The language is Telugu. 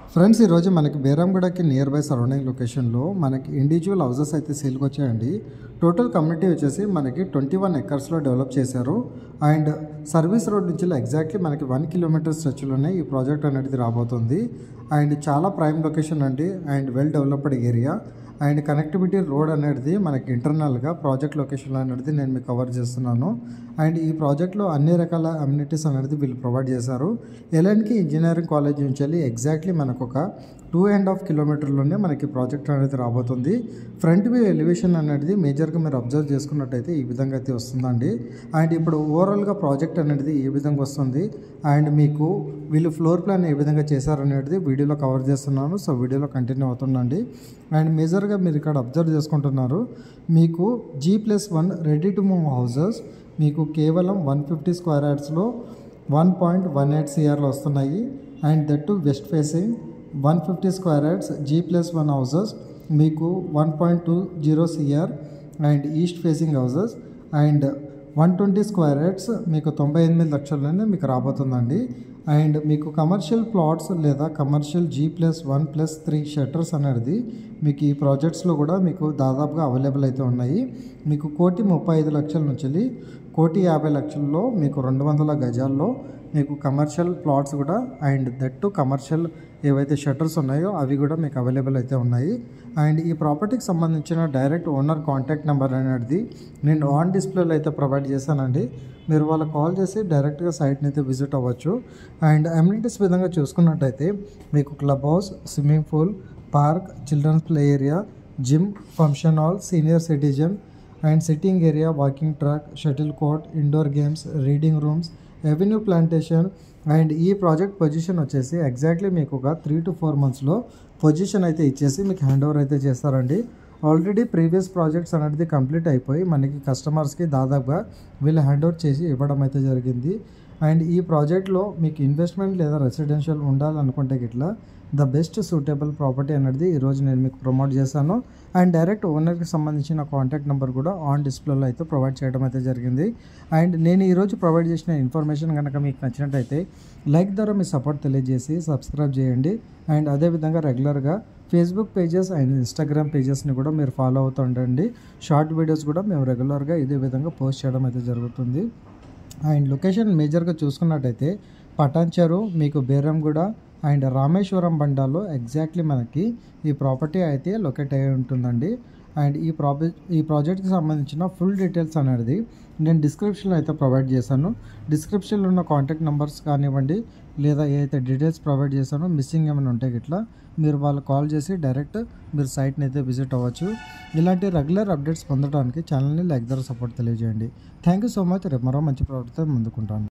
ఫ్రెండ్స్ ఈరోజు మనకి బేరంగూడకి నియర్ బై సరౌండింగ్ లొకేషన్లో మనకి ఇండివిజువల్ హౌసెస్ అయితే సేల్కి వచ్చాయండి టోటల్ కమ్యూనిటీ వచ్చేసి మనకి ట్వంటీ వన్ ఎకర్స్లో డెవలప్ చేశారు అండ్ సర్వీస్ రోడ్ నుంచి ఎగ్జాక్ట్లీ మనకి వన్ కిలోమీటర్ స్ట్రెచ్లోనే ఈ ప్రాజెక్ట్ అనేది రాబోతుంది అండ్ చాలా ప్రైమ్ లొకేషన్ అండి and well developed area and connectivity road అనేది మనకి ఇంటర్నల్గా ప్రాజెక్ట్ లొకేషన్ అనేది నేను మీకు కవర్ చేస్తున్నాను అండ్ ఈ ప్రాజెక్ట్లో అన్ని రకాల అమ్యూనిటీస్ అనేది వీళ్ళు ప్రొవైడ్ చేశారు ఎల్ఎన్కి ఇంజనీరింగ్ కాలేజ్ నుంచి వెళ్ళి ఎగ్జాక్ట్లీ మనకు ఒక టూ అండ్ హాఫ్ కిలోమీటర్లోనే మనకి ప్రాజెక్ట్ అనేది రాబోతుంది ఫ్రంట్ వ్యూ ఎలివేషన్ అనేది మేజర్గా మీరు అబ్జర్వ్ చేసుకున్నట్టయితే ఈ విధంగా అయితే వస్తుందండి అండ్ ఇప్పుడు ఓవరాల్గా ప్రాజెక్ట్ అనేది ఏ విధంగా వస్తుంది అండ్ మీకు వీళ్ళు ఫ్లోర్ ప్లాన్ ఏ విధంగా చేశారనేది వీడియోలో కవర్ చేస్తున్నాను సో వీడియోలో కంటిన్యూ అవుతుందండి అండ్ మేజర్గా మీరు ఇక్కడ అబ్జర్వ్ చేసుకుంటున్నారు మీకు G plus one ready to move houses మీకు కేవలం వన్ ఫిఫ్టీ స్క్వేర్ యార్డ్స్లో వన్ పాయింట్ వన్ ఎయిట్ సిఆర్లో వస్తున్నాయి and that too west facing one fifty square yards G plus one houses మీకు one point two zero CR and east facing houses and one twenty square yards మీకు తొంభై ఎనిమిది లక్షల్లోనే మీకు రాబోతుందండి అండ్ మీకు కమర్షియల్ ప్లాట్స్ లేదా commercial G plus one plus three shutters అనేది మీకు ఈ ప్రాజెక్ట్స్లో కూడా మీకు దాదాపుగా అవైలబుల్ అయితే ఉన్నాయి మీకు కోటి ముప్పై ఐదు లక్షల నుంచి కోటి యాభై లక్షల్లో మీకు రెండు వందల గజాల్లో మీకు కమర్షియల్ ప్లాట్స్ కూడా అండ్ దట్టు కమర్షియల్ ఏవైతే షట్టర్స్ ఉన్నాయో అవి కూడా మీకు అవైలబుల్ అయితే ఉన్నాయి అండ్ ఈ ప్రాపర్టీకి సంబంధించిన డైరెక్ట్ ఓనర్ కాంటాక్ట్ నెంబర్ అనేది నేను ఆన్ డిస్ప్లేలో అయితే ప్రొవైడ్ చేశానండి మీరు వాళ్ళకి కాల్ చేసి డైరెక్ట్గా సైట్ని అయితే విజిట్ అవ్వచ్చు అండ్ అమ్యూనిటీస్ విధంగా చూసుకున్నట్టయితే మీకు club house swimming pool park children's play area gym function hall senior citizen and sitting area walking track shuttle court indoor games reading rooms revenue plantation and ఈ ప్రాజెక్ట్ పొజిషన్ వచ్చేసి ఎగ్జాక్ట్లీ మీకు ఒక త్రీ టు ఫోర్ మంత్స్లో పొజిషన్ అయితే ఇచ్చేసి మీకు హ్యాండ్ ఓవర్ అయితే చేస్తారండి ఆల్రెడీ ప్రీవియస్ ప్రాజెక్ట్స్ అనేది కంప్లీట్ అయిపోయి మనకి కస్టమర్స్కి దాదాపుగా వీళ్ళు హ్యాండ్ ఓవర్ చేసి ఇవ్వడం అయితే జరిగింది అండ్ ఈ ప్రాజెక్ట్లో మీకు ఇన్వెస్ట్మెంట్ లేదా రెసిడెన్షియల్ ఉండాలనుకుంటే గిట్లా ద బెస్ట్ సూటబుల్ ప్రాపర్టీ అనేది ఈరోజు నేను మీకు ప్రమోట్ చేశాను అండ్ డైరెక్ట్ ఓనర్కి సంబంధించిన కాంటాక్ట్ నెంబర్ కూడా ఆన్ డిస్ప్లేలో అయితే ప్రొవైడ్ చేయడం అయితే జరిగింది అండ్ నేను ఈరోజు ప్రొవైడ్ చేసిన ఇన్ఫర్మేషన్ కనుక మీకు నచ్చినట్టయితే లైక్ ద్వారా మీ సపోర్ట్ తెలియజేసి సబ్స్క్రైబ్ చేయండి అండ్ అదేవిధంగా రెగ్యులర్గా ఫేస్బుక్ పేజెస్ అండ్ ఇన్స్టాగ్రామ్ పేజెస్ని కూడా మీరు ఫాలో అవుతూ ఉండండి షార్ట్ వీడియోస్ కూడా మేము రెగ్యులర్గా ఇదే విధంగా పోస్ట్ చేయడం అయితే జరుగుతుంది అండ్ లొకేషన్ మేజర్గా చూసుకున్నట్టయితే పటాన్చెరు మీకు బేరంగూడ అండ్ రామేశ్వరం బండాలో ఎగ్జాక్ట్లీ మనకి ఈ ప్రాపర్టీ అయితే లొకేట్ అయి ఉంటుందండి అండ్ ఈ ప్రాజె ఈ ప్రాజెక్ట్కి సంబంధించిన ఫుల్ డీటెయిల్స్ అనేది నేను డిస్క్రిప్షన్లో అయితే ప్రొవైడ్ చేశాను డిస్క్రిప్షన్లో ఉన్న కాంటాక్ట్ నెంబర్స్ కానివ్వండి లేదా ఏదైతే డీటెయిల్స్ ప్రొవైడ్ చేశానో మిస్సింగ్ ఏమైనా ఉంటే గిట్లా మీరు వాళ్ళు కాల్ చేసి డైరెక్ట్ మీరు సైట్ని అయితే విజిట్ అవ్వచ్చు ఇలాంటి రెగ్యులర్ అప్డేట్స్ పొందడానికి ఛానల్ని లైక్ ధర సపోర్ట్ తెలియజేయండి థ్యాంక్ యూ సో మచ్ రేపు మరో మంచి ప్రవర్తన ముందుకుంటాను